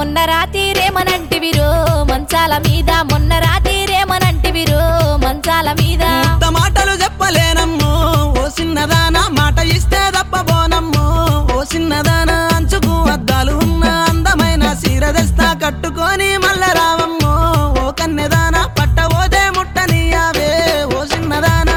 మొన్న రాతిరేమనంటివిరో మంచాల మీద మొన్న రాతిరేమనంటివిరో మంచాల మీద ఉత్త మాటలు చెప్పలేనమ్మో ఓ చిన్నదానా మాట ఇస్తే తప్పబోనమ్మో ఓ చిన్నదానా అంచుకు అద్దాలు ఉన్న అందమైన సీర తెస్తా కట్టుకొని మల్ల రావమ్మో ఓ కన్నెదానా పట్టబోతే ముట్టనియావే ఓ చిన్నదానా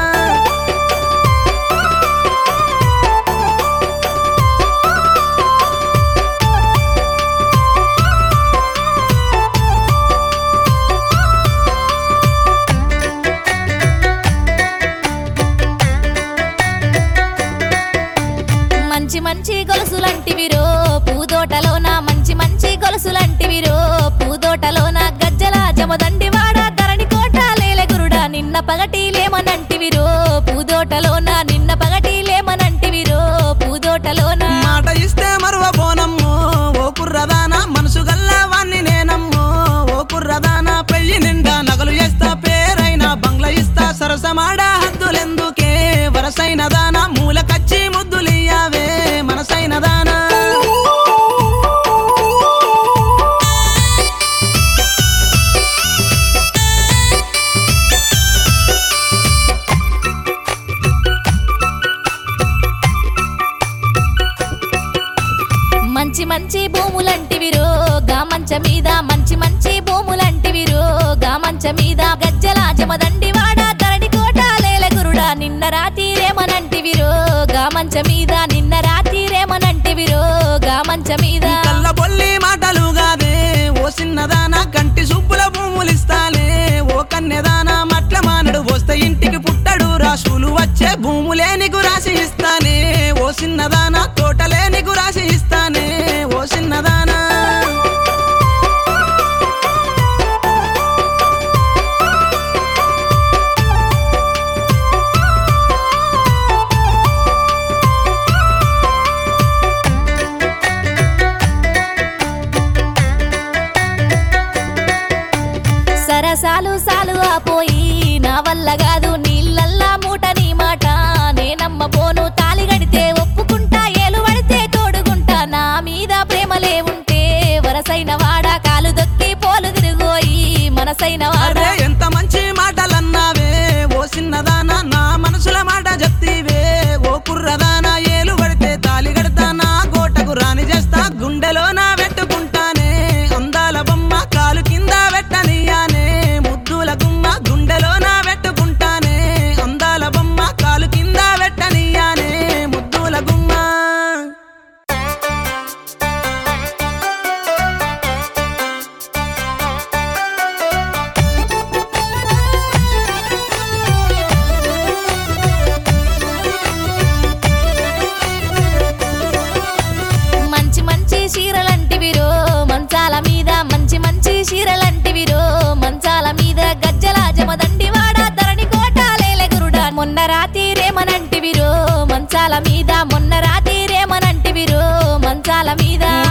మంచి మంచి గొలుసులంటివిరో పూదోటలోన మంచి మంచి గొలుసులంటివిరో పూదోటలోన గజ్జల జమదండి వాడ ధరణి కోట లేలెగురుడా నిన్న పగటిలేమనంటివిరో పూదోటలోన నిన్న పగటిలేమనంటివిరో పూదోటలోన మాట ఇస్తే మరువబోనమ్మో ఓ కుర్రదానా మనసు గల్లవాన్ని నేనమ్మో ఓ కుర్రదానా పెయ్యి నిండా నగలు చేస్తా పేరైన బంగ్లా ఇస్తా సరసమాడ హద్దులెందుకే వరసైన దానా మూలకచ్చి ముద్దులియ్యావే మనసైన దానా మంచి మంచి భూములంటివిరో గా మంచ మీద మంచి మంచి భూములంటివిరో గా మంచ మీద గజ్జల జమదండి వాడ ధరణి కోట లేలెగురుడా నిన్న రాతిరేమనంటివిరో గా మంచ మీద నిన్న రాతిరేమనంటివిరో గా మంచ మీద కళ్ళ బొల్లి మాటలు గాదే ఓ చిన్నదానా కంటి సుబ్బుల భూములిస్తాలే ఓ కన్నెదానా మట్ల మానడు వస్తే ఇంటికి పుట్టడు రాసులు వచ్చే భూములే నీకు రాసి ఇస్తానే ఓ చిన్నదానా తోటలే నీకు రాసి ఇస్తానే ఓ చిన్నదానా సరసాలు సాలు ఆపోయి నా వల్ల కాదు నీళ్ళల్లా మూట నీ మాట నేనమ్మబోను తాలి గడితే ఒప్పుకుంటా ఏలు పడితే తోడుకుంటా నా మీద ప్రేమలే ఉంటే వరసైన వాడ కాలు దొక్కి పోలు తిరుగోయి మనసైన వాడ అరే ఎంత మంచి మాటలన్నావే ఓ చిన్నదానా నా మనసుల మాట చెప్తీవే ఓ కుర్రదానా ఏలు పడితే తాలి కడతానా గోటకు రాని చేస్తా గుండెలో నా పెట్టుకుంటానే అందాల బొమ్మ కాలు కింద పెట్టనియానే ముద్దుల గుమ్మ గుండెలో నా పెట్టుకుంటానే అందాల బొమ్మ కాలు కింద పెట్టనియానే ముద్దుల గుమ్మ మంచి మంచి చీరలంటివిరో మంచాల మీద మంచి మంచి చీరలంటివిరో మంచాల మీద గజ్జల జమదండి వాడ ధరణి కోట లేలెగురుడా మొన్న రాతిరేమనంటివిరో మంచాల మీద మొన్న రాతిరేమనంటివిరో మంచాల మీద